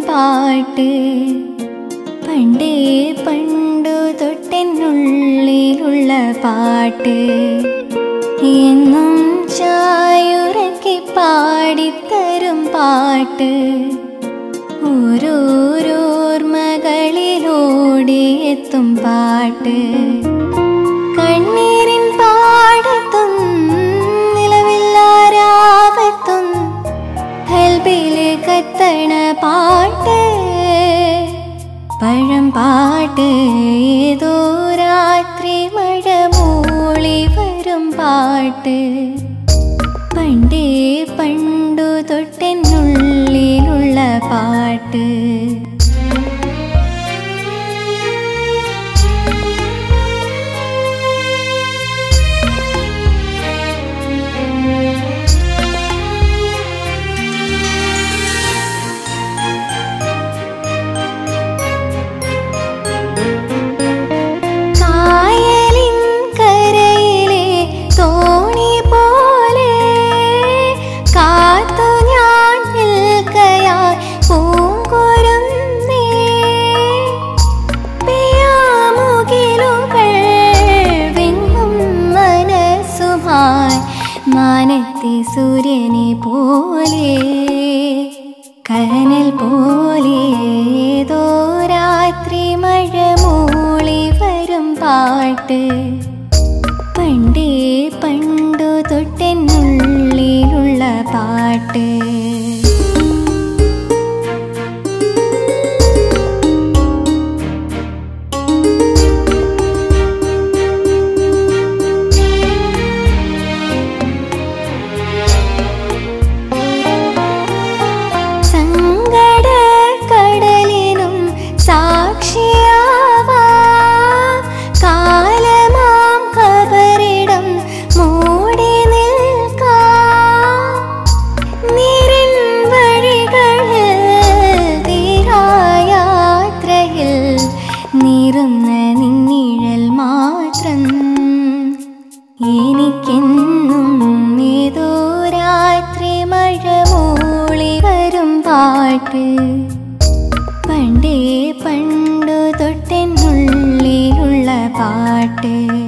പാട്ട് പണ്ടേ പണ്ടു തൊട്ടെന്നുള്ളിലുള്ള പാട്ട് എന്നും ചായുറക്കി പാടിത്തരും പാട്ട് ഓരോരോർമകളിലോടിയെത്തും പാട്ട് കണ്ണീരിൻ പാടത്തും നിലവില്ലാരാപത്തും ഹെൽബില് കത്തണ പാട്ട് പഴം പാട്ട് ഏതോ രാത്രി മഴ മൂളി വരും പാട്ട് പണ്ടേ പണ്ടു തൊട്ടെന്നുള്ളിലുള്ള പാട്ട് കായലിൻ കരയിലെ തോണി പോലെ കാത്തു ഞാൻ നിൽക്കയാൽ പൂങ്കുരുന്നേ പിയാമുകിലുകൾ വിങ്ങും മനസ്സുമായി മാനത്തെ സൂര്യനെ പോലെ കനൽ പോലെ ഏതോ രാത്രി മഴ മൂളി വരും പാട്ട് പണ്ടേ പണ്ടു തൊട്ടെന്നുള്ളിലുള്ള പാട്ട് സങ്കട കടലിനും സാക്ഷിയാവാ കാലമാം കബറിടം മൂടി നിൽക്കാം നീരിൻ വഴികളിൽ തീരായാത്രയിൽ നീറുന്ന നിന്നിഴൽ മാത്രം എനിക്കെന്നും ഏതോ രാത്രി മഴ മൂളി വരും പാട്ട് പണ്ടേ പണ്ടു തൊട്ടെന്നുള്ളിലുള്ള പാട്ട്